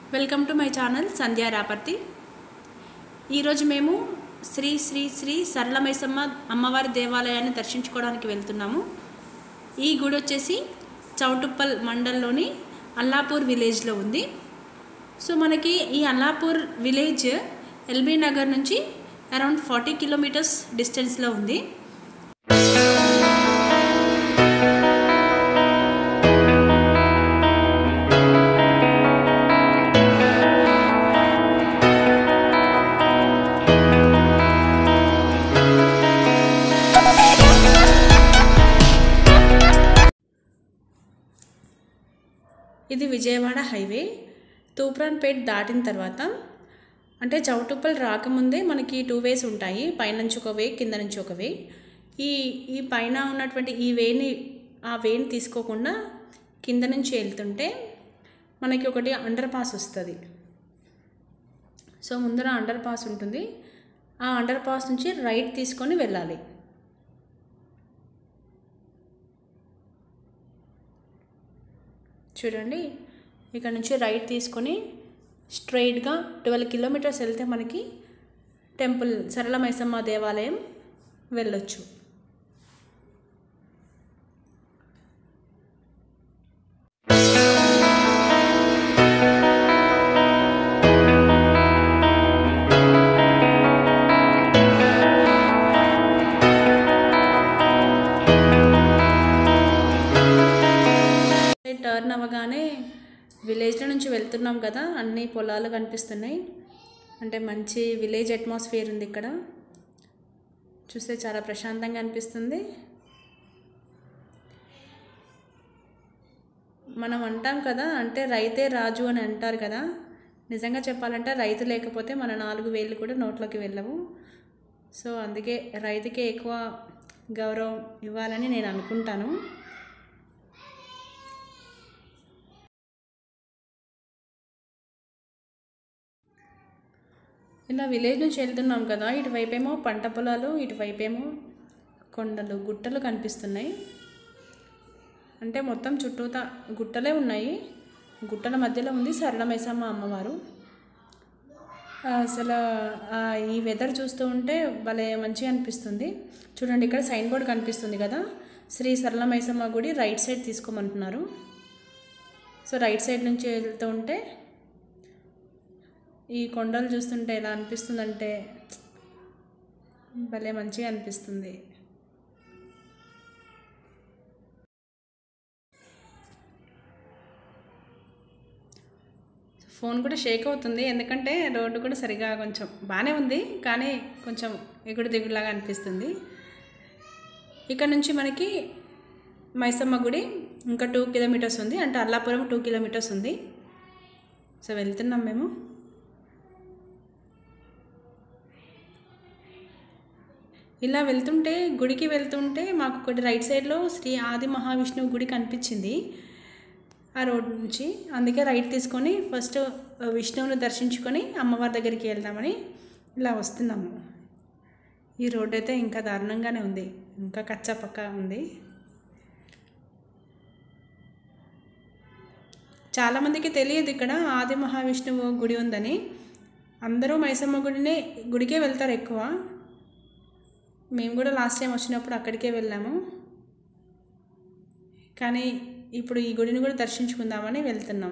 welcome to my channel Sandhya Raparthi ఈరోజు మేము శ్రీ శ్రీ శ్రీ సరళమైసమ్మ అమ్మవారి దేవాలయాన్ని దర్శించుకోవడానికి వెళ్తున్నాము ఈ గుడి వచ్చేసి చౌటుప్పల్ మండల్లోని అల్లాపూర్ విలేజ్లో ఉంది సో మనకి ఈ అల్లాపూర్ విలేజ్ ఎల్బీ నగర్ నుంచి అరౌండ్ ఫార్టీ కిలోమీటర్స్ డిస్టెన్స్లో ఉంది ఇది విజయవాడ హైవే తూప్రాన్పేట్ దాటిన తర్వాత అంటే చౌటుప్పల్ రాకముందే మనకి టూ వేస్ ఉంటాయి పైనుంచి ఒక వే కింద నుంచి ఒక వే ఈ ఈ పైన ఉన్నటువంటి ఈ వేని ఆ వేని తీసుకోకుండా కింద నుంచి వెళ్తుంటే మనకి ఒకటి అండర్ పాస్ వస్తుంది సో ముందర అండర్ పాస్ ఉంటుంది ఆ అండర్ పాస్ నుంచి రైట్ తీసుకొని వెళ్ళాలి చూడండి ఇక్కడ నుంచి రైట్ తీసుకొని స్ట్రైట్గా ట్వెల్వ్ కిలోమీటర్స్ వెళ్తే మనకి టెంపుల్ సరళ మైసమ్మ దేవాలయం వెళ్ళొచ్చు టర్న్ అవ్వగానే విలేజ్లో నుంచి వెళ్తున్నాం కదా అన్ని పొలాలు కనిపిస్తున్నాయి అంటే మంచి విలేజ్ అట్మాస్ఫియర్ ఉంది ఇక్కడ చూస్తే చాలా ప్రశాంతంగా అనిపిస్తుంది మనం అంటాం కదా అంటే రైతే రాజు అని అంటారు కదా నిజంగా చెప్పాలంటే రైతు లేకపోతే మన నాలుగు వేలు కూడా నోట్లోకి వెళ్ళవు సో అందుకే రైతుకే ఎక్కువ గౌరవం ఇవ్వాలని నేను అనుకుంటాను ఇలా విలేజ్ నుంచి వెళ్తున్నాం కదా ఇటువైపేమో పంట పొలాలు ఇటువైపేమో కొండలు గుట్టలు కనిపిస్తున్నాయి అంటే మొత్తం చుట్టూతా గుట్టలే ఉన్నాయి గుట్టల మధ్యలో ఉంది సరళ మైసమ్మ అమ్మవారు అసలు ఆ ఈ వెదర్ చూస్తూ ఉంటే భలే మంచిగా అనిపిస్తుంది చూడండి ఇక్కడ సైన్ బోర్డ్ కనిపిస్తుంది కదా శ్రీ సరళ మైసమ్మ గుడి రైట్ సైడ్ తీసుకోమంటున్నారు సో రైట్ సైడ్ నుంచి వెళ్తూ ఉంటే ఈ కొండలు చూస్తుంటే ఎలా అనిపిస్తుందంటే భలే మంచిగా అనిపిస్తుంది ఫోన్ కూడా షేక్ అవుతుంది ఎందుకంటే రోడ్డు కూడా సరిగా కొంచెం బాగానే ఉంది కానీ కొంచెం ఎగుడు దిగుడులాగా అనిపిస్తుంది ఇక్కడ నుంచి మనకి మైసమ్మ గుడి ఇంకా టూ కిలోమీటర్స్ ఉంది అంటే అల్లాపురం టూ కిలోమీటర్స్ ఉంది సో వెళ్తున్నాం మేము ఇలా వెళ్తుంటే గుడికి వెళ్తుంటే మాకు ఒకటి రైట్ సైడ్లో శ్రీ ఆది మహావిష్ణువు గుడి కనిపించింది ఆ రోడ్ నుంచి అందుకే రైట్ తీసుకొని ఫస్ట్ విష్ణువుని దర్శించుకొని అమ్మవారి దగ్గరికి వెళ్దామని ఇలా వస్తున్నాము ఈ రోడ్ అయితే ఇంకా దారుణంగానే ఉంది ఇంకా కచ్చా పక్క ఉంది చాలామందికి తెలియదు ఇక్కడ ఆది మహావిష్ణువు గుడి ఉందని అందరూ మైసమ్మ గుడినే గుడికే వెళ్తారు ఎక్కువ మేము కూడా లాస్ట్ టైం వచ్చినప్పుడు అక్కడికే వెళ్ళాము కానీ ఇప్పుడు ఈ గుడిని కూడా దర్శించుకుందామని వెళ్తున్నాం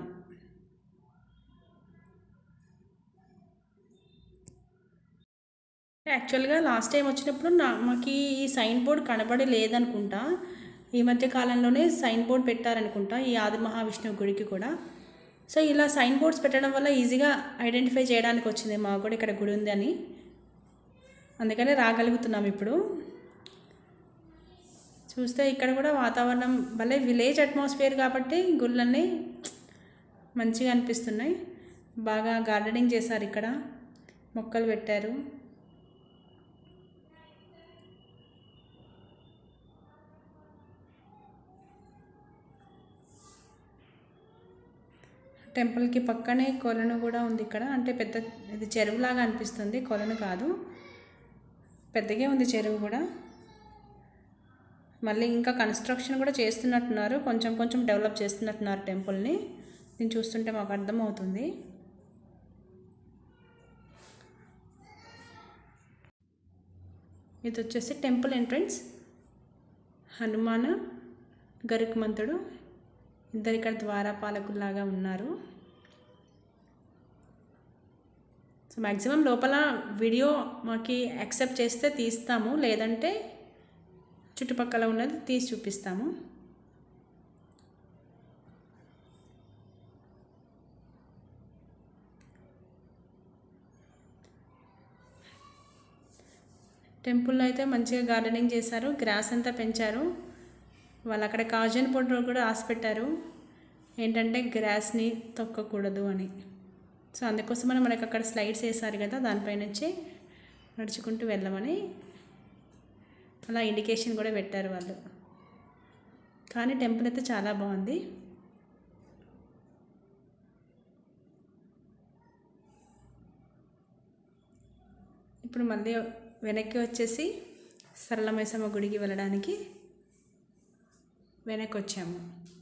యాక్చువల్గా లాస్ట్ టైం వచ్చినప్పుడు నా మాకు ఈ సైన్ బోర్డ్ కనబడి లేదనుకుంటా ఈ మధ్య కాలంలోనే సైన్ బోర్డ్ పెట్టారనుకుంటా ఈ ఆది మహావిష్ణువు గుడికి కూడా సో ఇలా సైన్ బోర్డ్స్ పెట్టడం వల్ల ఈజీగా ఐడెంటిఫై చేయడానికి వచ్చింది మాకు కూడా ఇక్కడ గుడి ఉంది అని అందుకనే రాగలుగుతున్నాం ఇప్పుడు చూస్తే ఇక్కడ కూడా వాతావరణం భలే విలేజ్ అట్మాస్ఫియర్ కాబట్టి గుళ్ళన్నీ మంచిగా అనిపిస్తున్నాయి బాగా గార్డెనింగ్ చేశారు ఇక్కడ మొక్కలు పెట్టారు టెంపుల్కి పక్కనే కొలను కూడా ఉంది ఇక్కడ అంటే పెద్ద ఇది చెరువులాగా అనిపిస్తుంది కొలను కాదు పెద్దగా ఉంది చెరువు కూడా మళ్ళీ ఇంకా కన్స్ట్రక్షన్ కూడా చేస్తున్నట్టున్నారు కొంచెం కొంచెం డెవలప్ చేస్తున్నట్టున్నారు టెంపుల్ని దీన్ని చూస్తుంటే మాకు అర్థమవుతుంది ఇది వచ్చేసి టెంపుల్ ఎంట్రన్స్ హనుమాన్ గరుకుమంతుడు ఇద్దరు ఇక్కడ ద్వారపాలకుల్లాగా ఉన్నారు సో మ్యాక్సిమం లోపల వీడియో మాకు యాక్సెప్ట్ చేస్తే తీస్తాము లేదంటే చుట్టుపక్కల ఉన్నది తీసి చూపిస్తాము టెంపుల్లో అయితే మంచిగా గార్డెనింగ్ చేశారు గ్రాస్ అంతా పెంచారు వాళ్ళు అక్కడ కాజన్ పొట్టు కూడా ఆశ పెట్టారు ఏంటంటే గ్రాస్ని తొక్కకూడదు అని సో అందుకోసం మనం మనకి అక్కడ స్లైడ్స్ వేసారు కదా దానిపై నుంచి నడుచుకుంటూ వెళ్ళమని అలా ఇండికేషన్ కూడా పెట్టారు వాళ్ళు కానీ టెంపుల్ అయితే చాలా బాగుంది ఇప్పుడు మళ్ళీ వెనక్కి వచ్చేసి సరళమైసమ్మ గుడికి వెళ్ళడానికి వెనక్కి వచ్చాము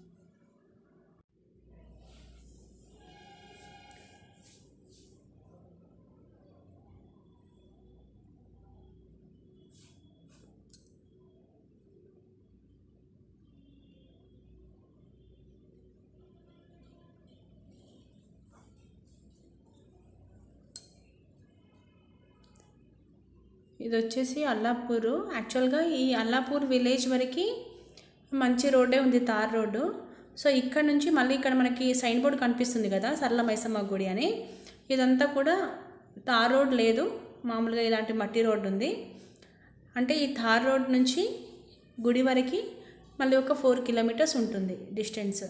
ఇది వచ్చేసి అల్లాపూర్ యాక్చువల్గా ఈ అల్లాపూర్ విలేజ్ వరకు మంచి రోడ్డే ఉంది తార్ రోడ్డు సో ఇక్కడ నుంచి మళ్ళీ ఇక్కడ మనకి సైన్ బోర్డు కనిపిస్తుంది కదా సరళ మైసమ్మ గుడి అని ఇదంతా కూడా తార్ రోడ్ లేదు మామూలుగా ఇలాంటి మట్టి రోడ్డు ఉంది అంటే ఈ తార్ రోడ్ నుంచి గుడి వరకు మళ్ళీ ఒక ఫోర్ కిలోమీటర్స్ ఉంటుంది డిస్టెన్స్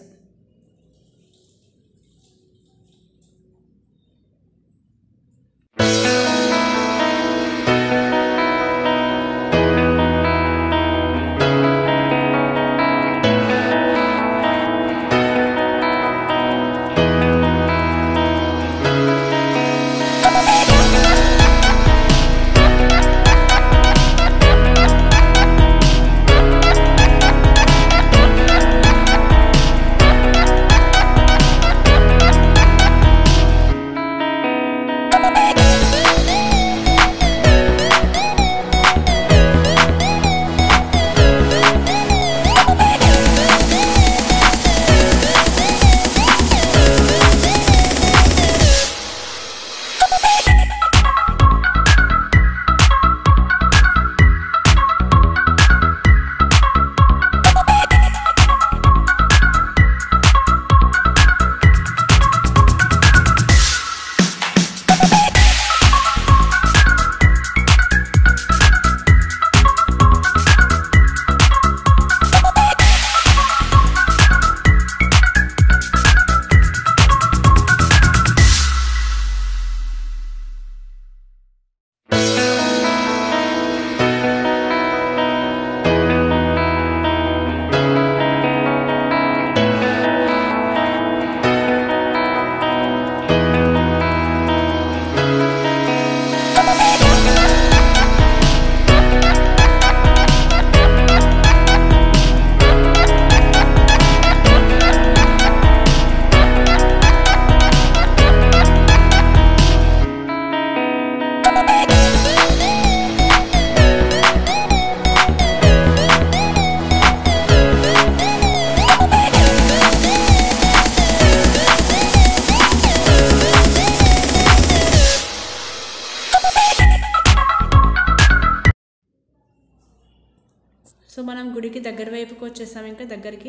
సో మనం గుడికి దగ్గర వైపుకి వచ్చేసాం ఇంకా దగ్గరికి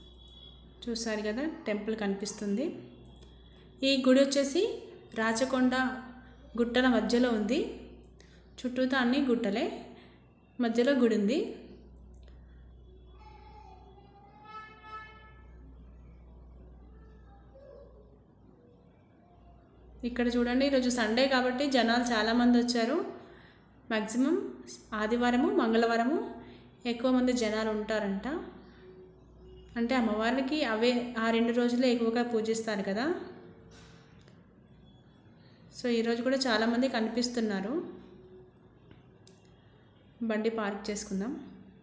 చూసారు కదా టెంపుల్ కనిపిస్తుంది ఈ గుడి వచ్చేసి రాచకొండ గుట్టల మధ్యలో ఉంది చుట్టూతా అన్ని గుట్టలే మధ్యలో గుడి ఉంది ఇక్కడ చూడండి ఈరోజు సండే కాబట్టి జనాలు చాలామంది వచ్చారు మ్యాక్సిమం ఆదివారము మంగళవారము ఎక్కువ మంది జనాలు ఉంటారంట అంటే అమ్మవారికి అవే ఆ రెండు రోజులే ఎక్కువగా పూజిస్తారు కదా సో ఈరోజు కూడా చాలామంది కనిపిస్తున్నారు బండి పార్క్ చేసుకుందాం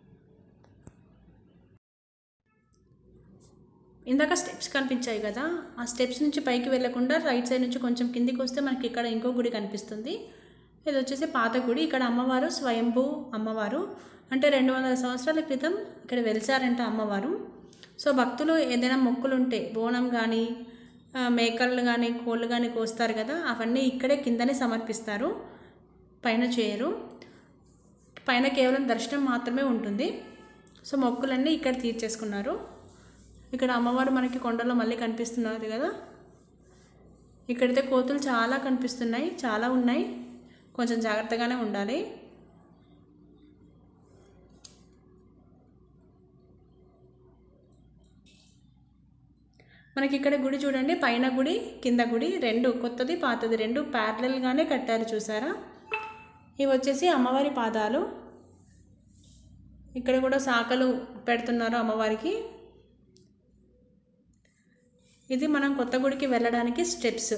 ఇందాక స్టెప్స్ కనిపించాయి కదా ఆ స్టెప్స్ నుంచి పైకి వెళ్ళకుండా రైట్ సైడ్ నుంచి కొంచెం కిందికి వస్తే మనకి ఇక్కడ ఇంకో గుడి కనిపిస్తుంది ఇది వచ్చేసి పాత గుడి ఇక్కడ అమ్మవారు స్వయంభూ అమ్మవారు అంటే రెండు వందల సంవత్సరాల క్రితం ఇక్కడ వెలిసారంట అమ్మవారు సో భక్తులు ఏదైనా మొక్కులు ఉంటే బోనం కానీ మేకలు కానీ కోళ్ళు కానీ కోస్తారు కదా అవన్నీ ఇక్కడే కిందనే సమర్పిస్తారు పైన చేయరు పైన కేవలం దర్శనం మాత్రమే ఉంటుంది సో మొక్కులన్నీ ఇక్కడ తీర్చేసుకున్నారు ఇక్కడ అమ్మవారు మనకి కొండలో మళ్ళీ కనిపిస్తున్నారు కదా ఇక్కడైతే కోతులు చాలా కనిపిస్తున్నాయి చాలా ఉన్నాయి కొంచెం జాగ్రత్తగానే ఉండాలి మనకి ఇక్కడ గుడి చూడండి పైన గుడి కింద గుడి రెండు కొత్తది పాతది రెండు ప్యారలల్గానే కట్టారు చూసారా ఇవి వచ్చేసి అమ్మవారి పాదాలు ఇక్కడ కూడా శాఖలు పెడుతున్నారు అమ్మవారికి ఇది మనం కొత్త గుడికి వెళ్ళడానికి స్టెప్స్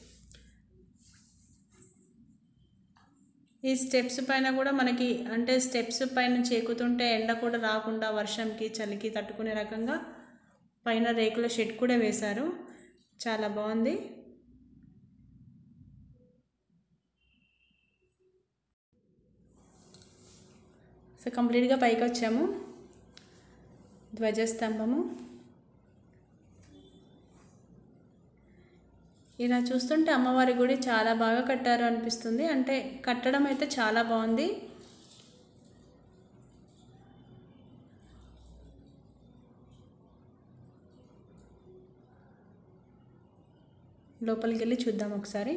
ఈ స్టెప్స్ పైన కూడా మనకి అంటే స్టెప్స్ పైన చేకుతుంటే ఎండ కూడా రాకుండా వర్షంకి చలికి తట్టుకునే రకంగా పైన రేకుల షెడ్ కూడా వేశారు చాలా బాగుంది సో కంప్లీట్గా పైకి వచ్చాము ధ్వజస్తంభము ఇలా చూస్తుంటే అమ్మవారి గుడి చాలా బాగా కట్టారు అనిపిస్తుంది అంటే కట్టడం అయితే చాలా బాగుంది లోపలికి వెళ్ళి చూద్దాం ఒకసారి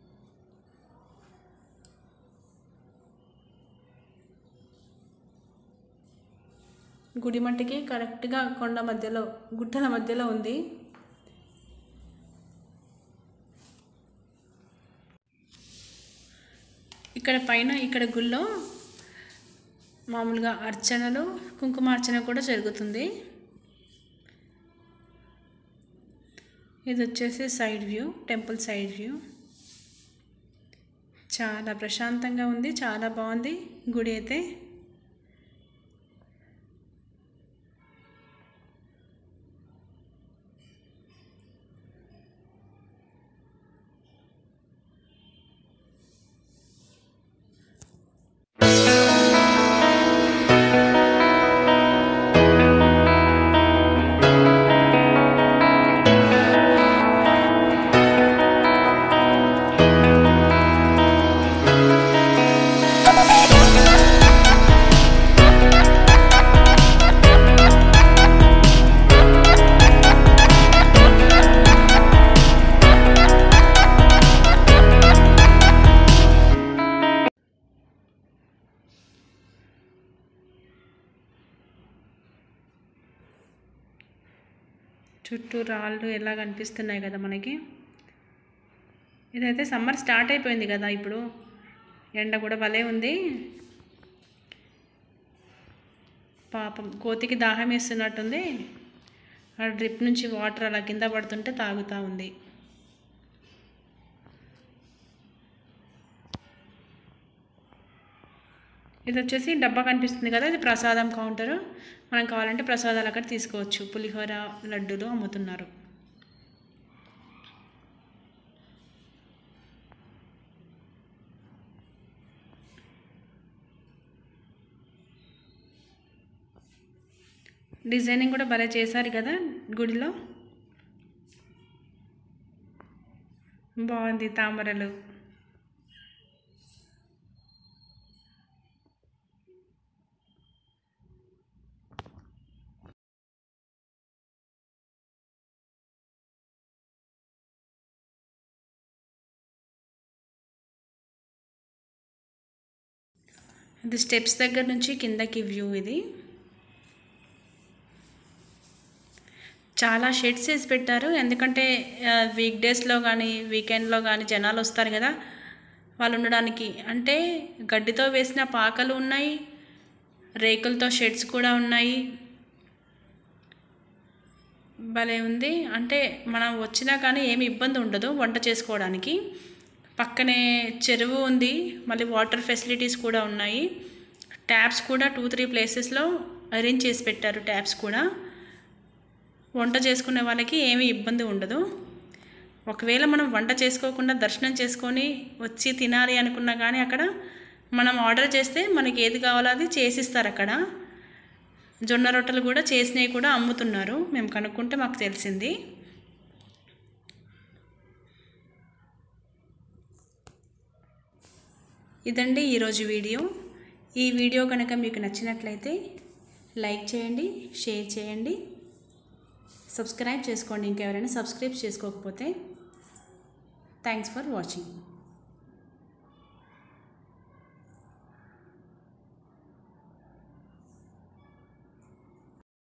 గుడి మట్టికి కరెక్ట్గా కొండ మధ్యలో గుట్టల మధ్యలో ఉంది ఇక్కడ పైన ఇక్కడ గుళ్ళో మామూలుగా అర్చనలు కుంకుమార్చన కూడా జరుగుతుంది ఇది వచ్చేసి side view temple side view చాలా ప్రశాంతంగా ఉంది చాలా బాగుంది గుడి అయితే చుట్టూ రాళ్ళు ఎలా కనిపిస్తున్నాయి కదా మనకి ఇదైతే సమ్మర్ స్టార్ట్ అయిపోయింది కదా ఇప్పుడు ఎండ కూడా భలే ఉంది పాపం కోతికి దాహం వేస్తున్నట్టుంది ఆ డ్రిప్ నుంచి వాటర్ అలా కింద పడుతుంటే తాగుతూ ఉంది ఇది వచ్చేసి డబ్బా కనిపిస్తుంది కదా ఇది ప్రసాదం కౌంటర్ మనం కావాలంటే ప్రసాదాలు అక్కడ తీసుకోవచ్చు పులిహోర లడ్డూలు అమ్ముతున్నారు డిజైనింగ్ కూడా భలే చేశారు కదా గుడిలో బాగుంది తామరలు ఇది స్టెప్స్ దగ్గర నుంచి కిందకి వ్యూ ఇది చాలా షెడ్స్ వేసి పెట్టారు ఎందుకంటే వీక్ డేస్లో కానీ వీకెండ్లో కానీ జనాలు వస్తారు కదా వాళ్ళు ఉండడానికి అంటే గడ్డితో వేసిన పాకలు ఉన్నాయి రేకులతో షెడ్స్ కూడా ఉన్నాయి భలే ఉంది అంటే మనం వచ్చినా కానీ ఏమి ఇబ్బంది ఉండదు వంట చేసుకోవడానికి పక్కనే చెరువు ఉంది మళ్ళీ వాటర్ ఫెసిలిటీస్ కూడా ఉన్నాయి ట్యాప్స్ కూడా టూ త్రీ ప్లేసెస్లో అరేంజ్ చేసి పెట్టారు ట్యాప్స్ కూడా వంట చేసుకునే వాళ్ళకి ఏమీ ఇబ్బంది ఉండదు ఒకవేళ మనం వంట చేసుకోకుండా దర్శనం చేసుకొని వచ్చి తినాలి అనుకున్నా కానీ అక్కడ మనం ఆర్డర్ చేస్తే మనకి ఏది కావాలో అది చేసిస్తారు అక్కడ జొన్న రొట్టెలు కూడా చేసినవి కూడా అమ్ముతున్నారు మేము కనుక్కుంటే మాకు తెలిసింది ఇదండి ఈరోజు వీడియో ఈ వీడియో కనుక మీకు నచ్చినట్లయితే లైక్ చేయండి షేర్ చేయండి సబ్స్క్రైబ్ చేసుకోండి ఇంకెవరైనా సబ్స్క్రైబ్ చేసుకోకపోతే థ్యాంక్స్ ఫర్ వాచింగ్